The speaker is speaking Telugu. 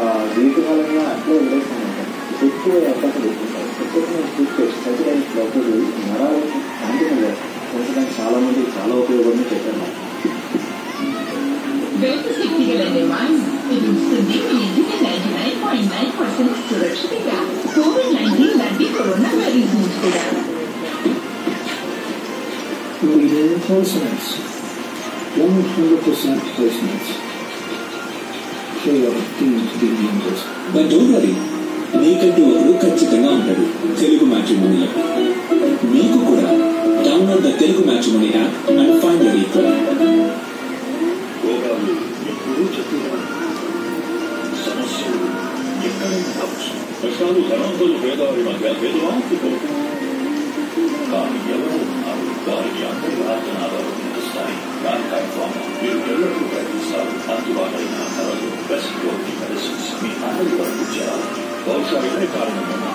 దీర్ఘకాలంగా అట్లే వదిలేస్తామంట ఎక్కువ అవకాశం పెట్టుకుంటారు ప్రత్యేకమైన ట్రీట్మెంట్ సైకిల్ డాక్టర్లు నరాలకు శాంతిగా పెంచడానికి చాలా మంది చాలా ఉపయోగపడి చెప్పారు నాకు వెల్త్ శక్తి గల డివైస్ ఇది ఇస్తుంది మీ ఇంటికి ninety nine point nine percent సురక్షితంగా కోవిడ్ నైన్టీన్ లాంటి కరోనా వైరస్ నుంచి కూడా leading placements. 100% placements. KO deemed to be the youngest. But don't worry మీకంటూ ఒకడు ఖచ్చితంగా ఉంటాడు తెలుగు మ్యాట్రిమోనీలో మీకు కూడా download the Telugu matrimony app and find your equal రోగాలు ఎప్పుడూ చెప్తున్నారు సమస్యలు ఎక్కడైనా కావచ్చు కష్టాలు ధనవంతులు పేదవారి మధ్య భేదవానికి కానీ ఎవరు ఉన్నారు వారికి అందరి ఆర్జనాలు నిలుస్తాయి దానికై ఫామ్ మీరు ఎల్లప్పుడూ ప్రయత్నిస్తారు అందుబాటైన ధరలు బెస్ట్ క్వాలిటీ మెడిసిన్స్ మీ అందరి వరకు చేరాలి బహుశా ఇదే కారణం